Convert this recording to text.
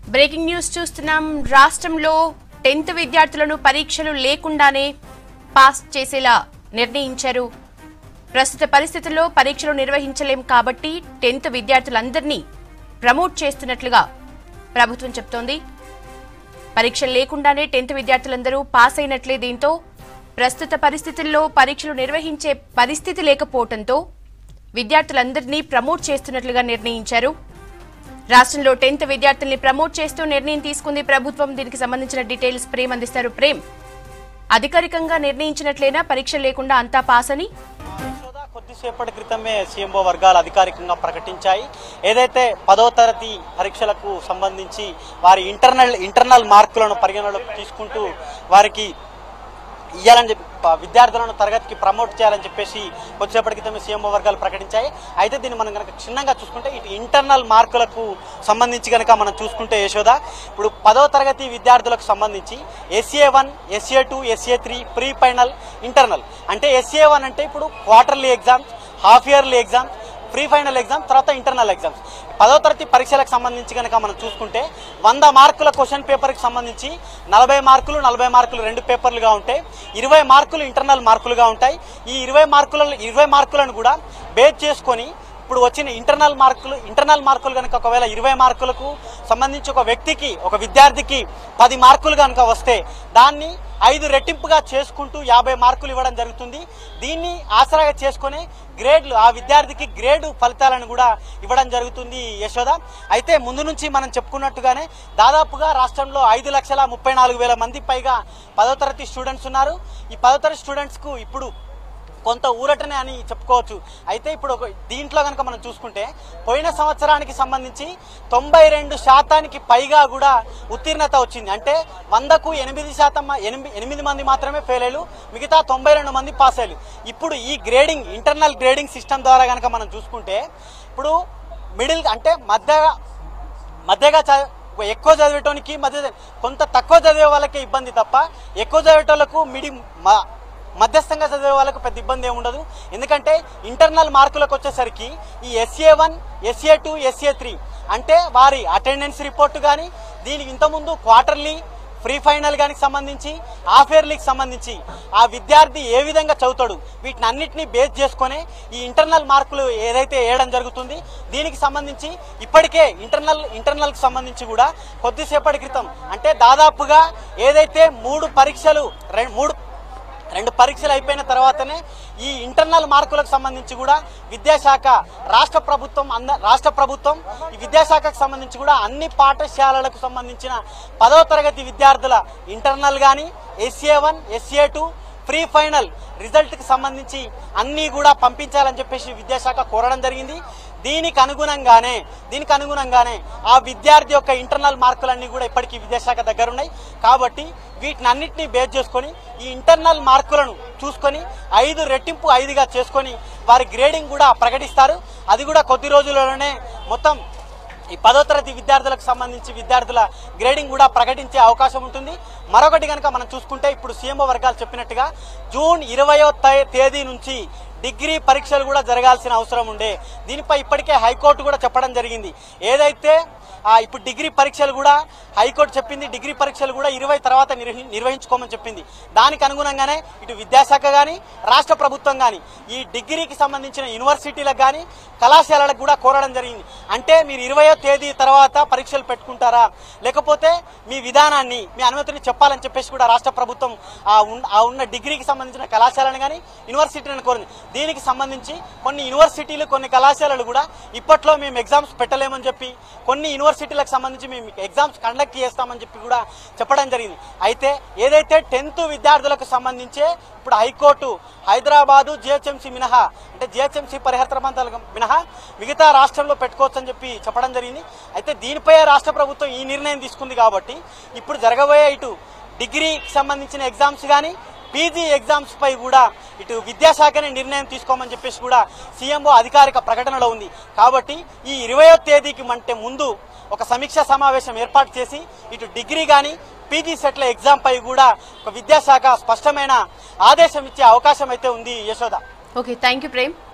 breaking news చూస్తున్నాం రాష్ట్రంలో tenth విద్యార్థులను పరీక్షలు లేకుండానే పాస్ చేసేలా నిర్ణయించారు ప్రస్తుత పరిస్థితుల్లో పరీక్షలు నిర్వహించలేం కాబట్టి టెన్త్ విద్యార్థులందరినీ ప్రమోట్ చేస్తున్నట్లుగా ప్రభుత్వం చెప్తోంది పరీక్షలు లేకుండానే టెన్త్ విద్యార్థులందరూ పాస్ అయినట్లే దీంతో ప్రస్తుత పరిస్థితుల్లో పరీక్షలు నిర్వహించే పరిస్థితి లేకపోవడంతో విద్యార్థులందరినీ ప్రమోట్ చేస్తున్నట్లుగా నిర్ణయించారు రాష్ట్రంలో టెన్త్ విద్యార్థుల్ని ప్రమోట్ చేస్తూ నిర్ణయం తీసుకుంది ప్రభుత్వం దీనికి సంబంధించిన డీటెయిల్స్ ప్రేమ్ అందిస్తారు ప్రేమ్ అధికారికంగా నిర్ణయించినట్లేనా పరీక్ష లేకుండా అంతా పాస్ అని యశోద కొద్దిసేపటి క్రితమే సీఎంఓ వర్గాలు అధికారికంగా ప్రకటించాయి ఏదైతే పదో తరగతి పరీక్షలకు సంబంధించి వారి ఇంటర్నల్ ఇంటర్నల్ మార్కులను పరిగణలోకి తీసుకుంటూ వారికి ఇవ్వాలని చెప్పి ప- విద్యార్థులను తరగతికి ప్రమోట్ చేయాలని చెప్పేసి కొద్దిసేపటి క్రితమే సీఎంఓ వర్గాలు ప్రకటించాయి అయితే దీన్ని మనం కనుక క్షుణ్ణంగా చూసుకుంటే ఇటు ఇంటర్నల్ మార్కులకు సంబంధించి కనుక మనం చూసుకుంటే యశోద ఇప్పుడు పదో తరగతి విద్యార్థులకు సంబంధించి SA one SA two SA three pre final internal అంటే ఎస్ఏ వన్ అంటే ఇప్పుడు quarterly exams half yearly exams pre final exam తర్వాత ఇంటర్నల్ ఎగ్జామ్స్ పదో తరగతి పరీక్షలకు సంబంధించి కనుక మనం చూసుకుంటే వంద మార్కుల క్వశ్చన్ పేపర్కి సంబంధించి నలభై మార్కులు నలభై మార్కులు రెండు పేపర్లుగా ఉంటాయి ఇరవై మార్కులు ఇంటర్నల్ మార్కులుగా ఉంటాయి ఈ ఇరవై మార్కుల ఇరవై మార్కులను కూడా బేస్ చేసుకొని ఇప్పుడు వచ్చిన ఇంటర్నల్ మార్కులు ఇంటర్నల్ మార్కులు కనుక ఒకవేళ ఇరవై మార్కులకు సంబంధించి ఒక వ్యక్తికి ఒక విద్యార్థికి పది మార్కులు కనుక వస్తే దాన్ని ఐదు రెట్టింపుగా చేసుకుంటూ యాభై మార్కులు ఇవ్వడం జరుగుతుంది దీన్ని ఆసరాగా చేసుకొని గ్రేడ్లు ఆ విద్యార్థికి గ్రేడ్ ఫలితాలను కూడా ఇవ్వడం జరుగుతుంది యశోద అయితే ముందు నుంచి మనం చెప్పుకున్నట్టుగానే దాదాపుగా రాష్ట్రంలో ఐదు లక్షల ముప్పై నాలుగు వేల మంది పైగా పదో తరగతి స్టూడెంట్స్ ఉన్నారు ఈ పదో తరగతి స్టూడెంట్స్కు ఇప్పుడు కొంత ఊరటనే అని చెప్పుకోవచ్చు అయితే ఇప్పుడు ఒక దీంట్లో కనుక మనం చూసుకుంటే పోయిన సంవత్సరానికి సంబంధించి తొంభై రెండు శాతానికి పైగా కూడా ఉత్తీర్ణత వచ్చింది అంటే వందకు ఎనిమిది శాతం మా- ఎనిమిది ఎనిమిది మంది మాత్రమే ఫెయిల్ అయ్యారు మిగతా తొంభై రెండు మంది పాస్ అయ్యారు ఇప్పుడు ఈ గ్రేడింగ్ ఇంటర్నల్ గ్రేడింగ్ సిస్టమ్ ద్వారా కనుక మనం చూసుకుంటే ఇప్పుడు మిడిల్ అంటే మధ్య మధ్యగా చ- ఎక్కువ చదివేటోనికి మధ్య కొంత తక్కువ చదివే వాళ్ళకే ఇబ్బంది తప్ప ఎక్కువ చదివేటోళ్ళకు మిడి మ- మధ్యస్థంగా చదివే వాళ్ళకు పెద్ద ఇబ్బంది ఏమి ఉండదు ఎందుకంటే ఇంటర్నల్ మార్కులకు వచ్చేసరికి ఈ SA one SA two SA three అంటే వారి అటెండెన్స్ రిపోర్ట్ కానీ దీనికి ఇంతకుముందు క్వార్టర్లీ ఫ్రీ ఫైనల్ గానికి సంబంధించి హాఫ్ ఇయర్లీకి సంబంధించి ఆ విద్యార్థి ఏ విధంగా చదువుతాడు వీటిని అన్నిటినీ బేస్ చేసుకొని ఈ ఇంటర్నల్ మార్కులు ఏదైతే వేయడం జరుగుతుంది దీనికి సంబంధించి ఇప్పటికే ఇంటర్నల్ ఇంటర్నల్ కి సంబంధించి కూడా కొద్దిసేపటి క్రితం అంటే దాదాపుగా ఏదైతే మూడు పరీక్షలు రెం- మూడు రెండు పరీక్షలు అయిపోయిన తర్వాతనే ఈ ఇంటర్నల్ మార్కులకు సంబంధించి కూడా విద్యాశాఖ రాష్ట్ర ప్రభుత్వం అంద రాష్ట్ర ప్రభుత్వం ఈ విద్యాశాఖకు సంబంధించి కూడా అన్ని పాఠశాలలకు సంబంధించిన పదో తరగతి విద్యార్థుల ఇంటర్నల్ కానీ SA one SA two pre final result కి సంబంధించి అన్ని కూడా పంపించాలని చెప్పేసి విద్యాశాఖ కోరడం జరిగింది దీనికి అనుగుణంగానే దీనికి అనుగుణంగానే ఆ విద్యార్థి యొక్క ఇంటర్నల్ మార్కులన్నీ కూడా ఇప్పటికీ విద్యాశాఖ దగ్గర ఉన్నాయి కాబట్టి వీటిని అన్నింటినీ బేస్ చేసుకొని ఈ ఇంటర్నల్ మార్కులను చూసుకొని ఐదు రెట్టింపు ఐదుగా చేసుకొని వారి గ్రేడింగ్ కూడా ప్రకటిస్తారు అది కూడా కొద్ది రోజుల్లోనే మొత్తం ఈ పదో తరగతి విద్యార్థులకు సంబంధించి విద్యార్థుల గ్రేడింగ్ కూడా ప్రకటించే అవకాశం ఉంటుంది మరొకటి కనుక మనం చూసుకుంటే ఇప్పుడు సీఎంఓ వర్గాలు చెప్పినట్టుగా జూన్ ఇరవయో తేదీ నుంచి డిగ్రీ పరీక్షలు కూడా జరగాల్సిన అవసరం ఉండే దీనిపై ఇప్పటికే హైకోర్టు కూడా చెప్పడం జరిగింది ఏదైతే ఆ, ఇప్పుడు డిగ్రీ పరీక్షలు కూడా హైకోర్టు చెప్పింది డిగ్రీ పరీక్షలు కూడా ఇరవై తర్వాత నిర్వహి- నిర్వహించుకోమని చెప్పింది దానికి అనుగుణంగానే ఇటు విద్యాశాఖ కానీ రాష్ట్ర ప్రభుత్వం కానీ ఈ డిగ్రీకి సంబంధించిన యూనివర్సిటీలకు కానీ కళాశాలలకు కూడా కోరడం జరిగింది అంటే మీరు ఇరవయో తేదీ తర్వాత పరీక్షలు పెట్టుకుంటారా లేకపోతే మీ విధానాన్ని మీ అనుమతిని చెప్పాలని చెప్పేసి కూడా రాష్ట్ర ప్రభుత్వం ఆ ఉన్న ఆ ఉన్న డిగ్రీకి సంబంధించిన కళాశాలను కానీ యూనివర్సిటీలను కోరింది దీనికి సంబంధించి కొన్ని యూనివర్సిటీలు కొన్ని కళాశాలలు కూడా ఇప్పట్లో మేము ఎగ్జామ్స్ పెట్టలేమని చెప్పి కొన్ని యూనివర్సిటీలకు సంబంధించి మేము ఎగ్జామ్స్ కండక్ట్ చేస్తామని చెప్పి కూడా చెప్పడం జరిగింది అయితే ఏదైతే టెన్త్ విద్యార్థులకు సంబంధించే ఇప్పుడు హైకోర్టు హైదరాబాదు జిహెచ్ఎంసీ మినహా అంటే జిహెచ్ఎంసీ పరిహర ప్రాంతాలకు మినహా మిగతా రాష్ట్రంలో పెట్టుకోవచ్చని చెప్పి చెప్పడం జరిగింది అయితే దీనిపై రాష్ట్ర ప్రభుత్వం ఈ నిర్ణయం తీసుకుంది కాబట్టి ఇప్పుడు జరగబోయే ఇటు డిగ్రీకి సంబంధించిన ఎగ్జామ్స్ కానీ పీజీ ఎగ్జామ్స్ పై కూడా ఇటు విద్యాశాఖనే నిర్ణయం తీసుకోమని చెప్పేసి కూడా సీఎంఓ అధికారిక ప్రకటనలో ఉంది కాబట్టి ఈ ఇరవయో తేదీకి అంటే ముందు ఒక సమీక్షా సమావేశం ఏర్పాటు చేసి ఇటు డిగ్రీ కానీ పీజీ సెట్ల ఎగ్జామ్ పై కూడా ఒక విద్యాశాఖ స్పష్టమైన ఆదేశం ఇచ్చే అవకాశం అయితే ఉంది Yashoda okay thank you Prem